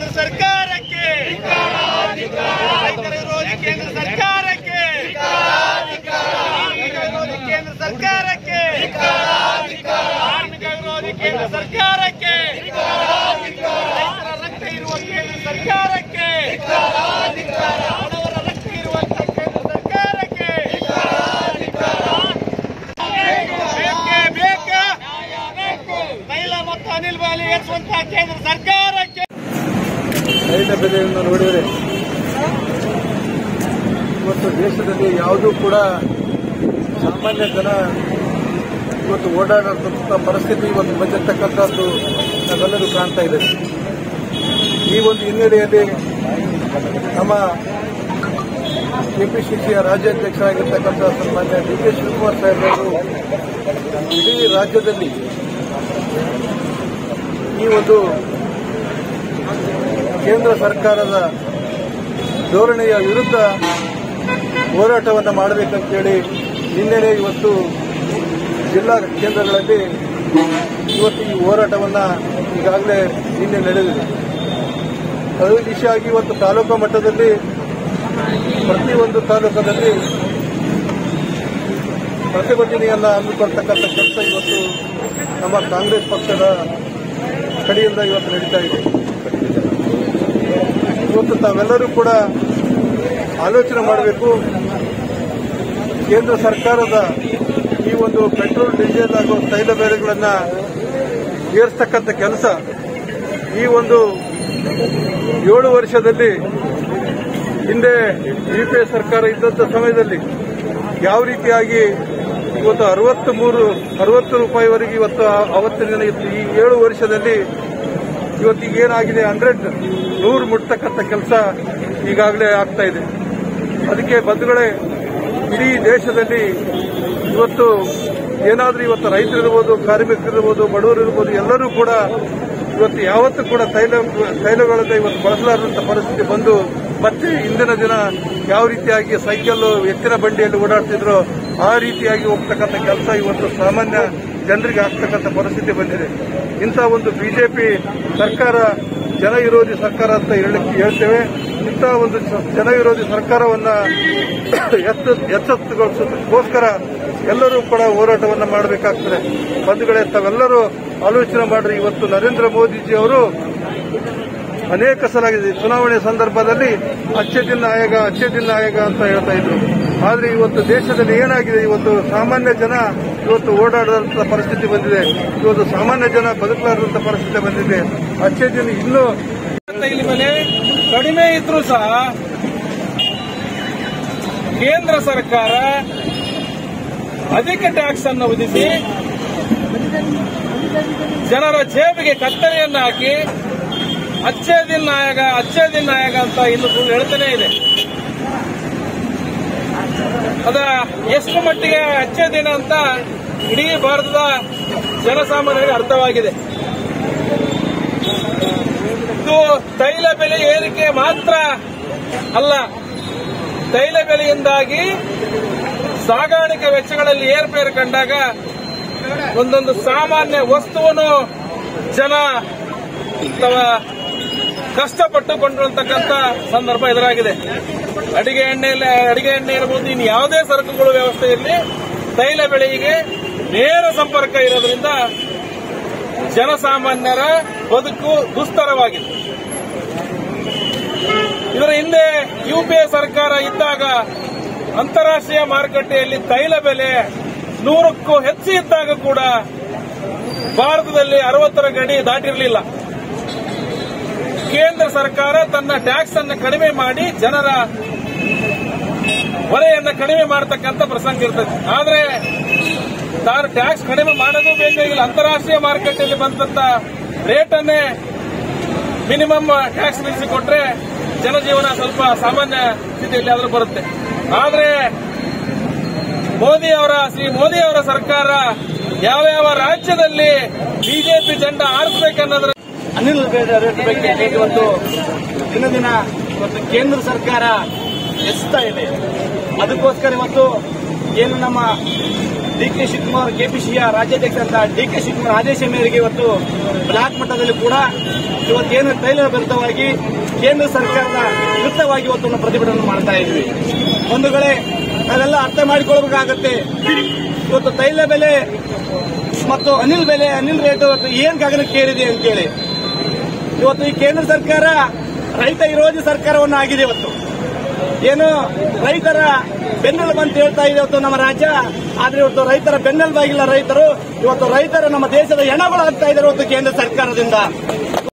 ಕೇಂದ್ರ ಸರ್ಕಾರಕ್ಕೆ ರೈತರ ವಿರೋಧಿ ಕೇಂದ್ರ ಸರ್ಕಾರಕ್ಕೆ ಕಾರ್ಮಿಕ ವಿರೋಧಿ ಕೇಂದ್ರ ಸರ್ಕಾರಕ್ಕೆ ಕಾರ್ಮಿಕ ವಿರೋಧಿ ಕೇಂದ್ರ ಸರ್ಕಾರಕ್ಕೆ ರೈತರ ರಕ್ತ ಇರುವ ಕೇಂದ್ರ ಸರ್ಕಾರಕ್ಕೆ ಬಡವರ ರಕ್ತ ಇರುವಂತ ಕೇಂದ್ರ ಸರ್ಕಾರಕ್ಕೆ ಬೇಕೇ ಬೇಕಾ ತೈಲ ಮತ್ತು ಅನಿಲ್ ಬಾಲಿ ಏರಿಸುವಂತಹ ಕೇಂದ್ರ ಸರ್ಕಾರಕ್ಕೆ ರೈತ ಬೆಲೆಯನ್ನು ನೋಡಿದರೆ ಇವತ್ತು ದೇಶದಲ್ಲಿ ಯಾವುದೂ ಕೂಡ ಸಾಮಾನ್ಯ ಜನ ಇವತ್ತು ಓಡಾಡುವಂಥ ಪರಿಸ್ಥಿತಿ ಇವತ್ತು ಬಂದಿರತಕ್ಕಂಥದ್ದು ನಾವೆಲ್ಲರೂ ಕಾಣ್ತಾ ಇದ್ದೇವೆ ಈ ಒಂದು ಹಿನ್ನೆಲೆಯಲ್ಲಿ ನಮ್ಮ ಕೆಪಿಸಿಸಿಯ ರಾಜ್ಯಾಧ್ಯಕ್ಷರಾಗಿರ್ತಕ್ಕಂಥ ಸನ್ಮಾನ್ಯ ಡಿ ಕೆ ಶಿವಕುಮಾರ್ ಸಾಹೇಬರು ಇಡೀ ರಾಜ್ಯದಲ್ಲಿ ಈ ಒಂದು ಕೇಂದ್ರ ಸರ್ಕಾರದ ಧೋರಣೆಯ ವಿರುದ್ಧ ಹೋರಾಟವನ್ನು ಮಾಡಬೇಕಂತೇಳಿ ನಿನ್ನೆನೆ ಇವತ್ತು ಜಿಲ್ಲಾ ಕೇಂದ್ರಗಳಲ್ಲಿ ಇವತ್ತು ಈ ಹೋರಾಟವನ್ನು ಈಗಾಗಲೇ ನಿನ್ನೆ ನಡೆದಿದೆ ಅದೇ ದಿಶೆಯಾಗಿ ಇವತ್ತು ತಾಲೂಕು ಮಟ್ಟದಲ್ಲಿ ಪ್ರತಿಯೊಂದು ತಾಲೂಕದಲ್ಲಿ ಪ್ರತಿಭಟನೆಯನ್ನು ಹಮ್ಮಿಕೊಳ್ತಕ್ಕಂಥ ಕೆಲಸ ಇವತ್ತು ನಮ್ಮ ಕಾಂಗ್ರೆಸ್ ಪಕ್ಷದ ಕಡೆಯಿಂದ ಇವತ್ತು ನಡೀತಾ ಇದೆ ಇವತ್ತು ತಾವೆಲ್ಲರೂ ಕೂಡ ಆಲೋಚನೆ ಮಾಡಬೇಕು ಕೇಂದ್ರ ಸರ್ಕಾರದ ಈ ಒಂದು ಪೆಟ್ರೋಲ್ ಡೀಸೆಲ್ ಹಾಗೂ ತೈಲ ಬೆಲೆಗಳನ್ನು ಏರಿಸ್ತಕ್ಕಂಥ ಕೆಲಸ ಈ ಒಂದು ಏಳು ವರ್ಷದಲ್ಲಿ ಹಿಂದೆ ಯುಪಿಎ ಸರ್ಕಾರ ಇದ್ದಂಥ ಸಮಯದಲ್ಲಿ ಯಾವ ರೀತಿಯಾಗಿ ಇವತ್ತು ಅರವತ್ತು ಮೂರು ಅರವತ್ತು ರೂಪಾಯಿವರೆಗೆ ಇವತ್ತು ಅವತ್ತಿನ ಇತ್ತು. ಈ ಏಳು ವರ್ಷದಲ್ಲಿ ಇವತ್ತು ಈಗ ಏನಾಗಿದೆ ಹಂಡ್ರೆಡ್ ನೂರು ಮುಟ್ತಕ್ಕಂಥ ಕೆಲಸ ಈಗಾಗಲೇ ಆಗ್ತಾ ಇದೆ ಅದಕ್ಕೆ ಬಂಧುಗಳೇ ಇಡೀ ದೇಶದಲ್ಲಿ ಇವತ್ತು ಏನಾದರೂ ಇವತ್ತು ರೈತರಿರ್ಬೋದು ಕಾರ್ಮಿಕರಿರ್ಬೋದು ಬಡವರಿರ್ಬೋದು ಎಲ್ಲರೂ ಕೂಡ ಇವತ್ತು ಯಾವತ್ತೂ ಕೂಡ ತೈಲ ತೈಲಗಳನ್ನು ಇವತ್ತು ಬಳಸಲಾರದಂಥ ಪರಿಸ್ಥಿತಿ ಬಂದು ಮತ್ತೆ ಇಂದಿನ ದಿನ ಯಾವ ರೀತಿಯಾಗಿ ಸೈಕಲ್ ಎತ್ತಿನ ಬಂಡಿಯಲ್ಲಿ ಓಡಾಡ್ತಿದ್ರೋ ಆ ರೀತಿಯಾಗಿ ಹೋಗ್ತಕ್ಕಂಥ ಕೆಲಸ ಇವತ್ತು ಸಾಮಾನ್ಯ ಜನರಿಗೆ ಆಗ್ತಕ್ಕಂಥ ಪರಿಸ್ಥಿತಿ ಬಂದಿದೆ ಇಂಥ ಒಂದು ಬಿಜೆಪಿ ಸರ್ಕಾರ ಜನ ವಿರೋಧಿ ಸರ್ಕಾರ ಅಂತ ಹೇಳಲಿಕ್ಕೆ ಹೇಳ್ತೇವೆ ಇಂಥ ಒಂದು ಸ- ಜನ ವಿರೋಧಿ ಸರ್ಕಾರವನ್ನ ಎತ್ತ ಎಚ್ಚೆತ್ತುಗೊಳಿಸೋದಕ್ಕೋಸ್ಕರ ಎಲ್ಲರೂ ಕೂಡ ಹೋರಾಟವನ್ನು ಮಾಡಬೇಕಾಗ್ತದೆ ಬಂಧುಗಳೇ ತಾವೆಲ್ಲರೂ ಆಲೋಚನೆ ಮಾಡ್ರಿ ಇವತ್ತು ನರೇಂದ್ರ ಮೋದಿಜಿ ಅವರು ಅನೇಕ ಸಲ ಆಗಿದೆ. ಚುನಾವಣೆ ಸಂದರ್ಭದಲ್ಲಿ ಅಚ್ಚೆ ದಿನ ಆಯೋಗ ಅಚ್ಚೆ ದಿನ ಆಯೋಗ ಅಂತ ಹೇಳ್ತಾ ಇದ್ರು ಆದ್ರೆ ಇವತ್ತು ದೇಶದಲ್ಲಿ ಏನಾಗಿದೆ ಇವತ್ತು ಸಾಮಾನ್ಯ ಜನ ಇವತ್ತು ಓಡಾಡದಂತ ಪರಿಸ್ಥಿತಿ ಬಂದಿದೆ ಇವತ್ತು ಸಾಮಾನ್ಯ ಜನ ಬದುಕಲಾರದಂತ ಪರಿಸ್ಥಿತಿ ಬಂದಿದೆ ಅಚ್ಚೆ ದಿನ ಇನ್ನೂ ತೈಲ ಬೆಲೆ ಕಡಿಮೆ ಇದ್ರೂ ಸಹ ಕೇಂದ್ರ ಸರ್ಕಾರ ಅಧಿಕ ಟ್ಯಾಕ್ಸ್ ಅನ್ನು ವಿಧಿಸಿ ಜನರ ಜೇಬಿಗೆ ಕತ್ತರಿಯನ್ನು ಹಾಕಿ ಅಚ್ಚೇ ದಿನ ಆಯೋಗ ಅಚ್ಚೇ ದಿನ ಆಯೋಗ ಅಂತ ಇನ್ನು ಸುಳ್ಳು ಹೇಳ್ತಾನೆ ಇದೆ ಅದ ಎಷ್ಟು ಮಟ್ಟಿಗೆ ಅಚ್ಚೇ ದಿನ ಅಂತ ಇಡೀ ಭಾರತದ ಜನಸಾಮಾನ್ಯರಿಗೆ ಅರ್ಥವಾಗಿದೆ ಇದು ತೈಲ ಬೆಲೆ ಏರಿಕೆ ಮಾತ್ರ ಅಲ್ಲ ತೈಲ ಬೆಲೆಯಿಂದಾಗಿ ಸಾಗಾಣಿಕೆ ವೆಚ್ಚಗಳಲ್ಲಿ ಏರ್ಪೇರು ಕಂಡಾಗ ಒಂದೊಂದು ಸಾಮಾನ್ಯ ವಸ್ತುವನ್ನು ಜನ ತಮ್ಮ ಕಷ್ಟಪಟ್ಟು ಕೊಂಡ್ಕೊಳ್ತಕ್ಕಂಥ ಸಂದರ್ಭ ಎದುರಾಗಿದೆ ಅಡಿಗೆ ಎಣ್ಣೆ ಅಡಿಗೆ ಎಣ್ಣೆ ಇರಬಹುದು ಇನ್ನು ಯಾವುದೇ ಸರಕುಗಳು ವ್ಯವಸ್ಥೆ ಇರಲಿ ತೈಲ ಬೆಳೆಗೆ ನೇರ ಸಂಪರ್ಕ ಇರೋದ್ರಿಂದ ಜನಸಾಮಾನ್ಯರ ಬದುಕು ದುಸ್ತರವಾಗಿದೆ ಇದರ ಹಿಂದೆ ಯುಪಿಎ ಸರ್ಕಾರ ಇದ್ದಾಗ ಅಂತಾರಾಷ್ಟ್ರೀಯ ಮಾರುಕಟ್ಟೆಯಲ್ಲಿ ತೈಲ ಬೆಲೆ ನೂರಕ್ಕೂ ಹೆಚ್ಚು ಇದ್ದಾಗ ಕೂಡ ಭಾರತದಲ್ಲಿ ಅರವತ್ತರ ಗಡಿ ದಾಟಿರಲಿಲ್ಲ ಕೇಂದ್ರ ಸರ್ಕಾರ ತನ್ನ ಟ್ಯಾಕ್ಸ್ ಅನ್ನು ಕಡಿಮೆ ಮಾಡಿ ಜನರ ಹೊರೆಯನ್ನ ಕಡಿಮೆ ಮಾಡತಕ್ಕಂತ ಪ್ರಸಂಗ ಇರ್ತದೆ ಆದ್ರೆ ತಾನು ಟ್ಯಾಕ್ಸ್ ಕಡಿಮೆ ಮಾಡೋದು ಬೇಕಾಗಿಲ್ಲ ಅಂತಾರಾಷ್ಟ್ರೀಯ ಮಾರುಕಟ್ಟೆಯಲ್ಲಿ ಬಂದಂತ ರೇಟ್ ಅನ್ನೇ ಮಿನಿಮಮ್ ಟ್ಯಾಕ್ಸ್ ನಿಲ್ಲಿಸಿಕೊಟ್ರೆ ಜನಜೀವನ ಸ್ವಲ್ಪ ಸಾಮಾನ್ಯ ಸ್ಥಿತಿಯಲ್ಲಿ ಆದ್ರೂ ಬರುತ್ತೆ ಆದ್ರೆ ಮೋದಿ ಅವರ ಶ್ರೀ ಮೋದಿ ಅವರ ಸರ್ಕಾರ ಯಾವ್ಯಾವ ರಾಜ್ಯದಲ್ಲಿ ಬಿಜೆಪಿ ಜೆಂಡ ಆರಿಸಬೇಕನ್ನೋದ್ರ ಅನಿಲ್ ಬೇಡ ರೇಟ್ ಬಗ್ಗೆ ಇವತ್ತು ದಿನ ದಿನ ಇವತ್ತು ಕೇಂದ್ರ ಸರ್ಕಾರ ಎಸ್ತಾ ಇದೆ ಅದಕ್ಕೋಸ್ಕರ ಇವತ್ತು ಏನು ನಮ್ಮ ಡಿ ಕೆ ಶಿವಕುಮಾರ್ ಕೆಪಿಸಿಯ ರಾಜ್ಯಾಧ್ಯಕ್ಷ ಅಂತ ಡಿ ಕೆ ಶಿವಕುಮಾರ್ ಆದೇಶ ಮೇರೆಗೆ ಇವತ್ತು ಬ್ಲಾಕ್ ಮಟ್ಟದಲ್ಲಿ ಕೂಡ ಇವತ್ತೇನು ತೈಲ ವಿರುದ್ಧವಾಗಿ ಕೇಂದ್ರ ಸರ್ಕಾರದ ವಿರುದ್ಧವಾಗಿ ಇವತ್ತು ನಾವು ಪ್ರತಿಭಟನೆ ಮಾಡ್ತಾ ಇದ್ವಿ ಬಂಧುಗಳೇ ನಾವೆಲ್ಲ ಅರ್ಥ ಮಾಡಿಕೊಳ್ಬೇಕಾಗತ್ತೆ ಇವತ್ತು ತೈಲ ಬೆಲೆ ಮತ್ತು ಅನಿಲ್ ಬೆಲೆ ಅನಿಲ್ ರೇಟ್ ಇವತ್ತು ಏನ್ ಗಗನಕ್ಕೇರಿದೆ ಅಂತೇಳಿ ಇವತ್ತು ಈ ಕೇಂದ್ರ ಸರ್ಕಾರ ರೈತ ವಿರೋಧಿ ಸರ್ಕಾರವನ್ನು ಆಗಿದೆ ಇವತ್ತು ಏನು ರೈತರ ಬೆನ್ನೆಲುಬು ಅಂತ ಹೇಳ್ತಾ ಇದೆ ಇವತ್ತು ನಮ್ಮ ರಾಜ್ಯ ಆದ್ರೆ ಇವತ್ತು ರೈತರ ಬೆನ್ನೆಲುಬಾಗಿಲ್ಲ ರೈತರು ಇವತ್ತು ರೈತರ ನಮ್ಮ ದೇಶದ ಹೆಣಗಳು ಆಗ್ತಾ ಇದ್ದಾರೆ ಇವತ್ತು ಕೇಂದ್ರ ಸರ್ಕಾರದಿಂದ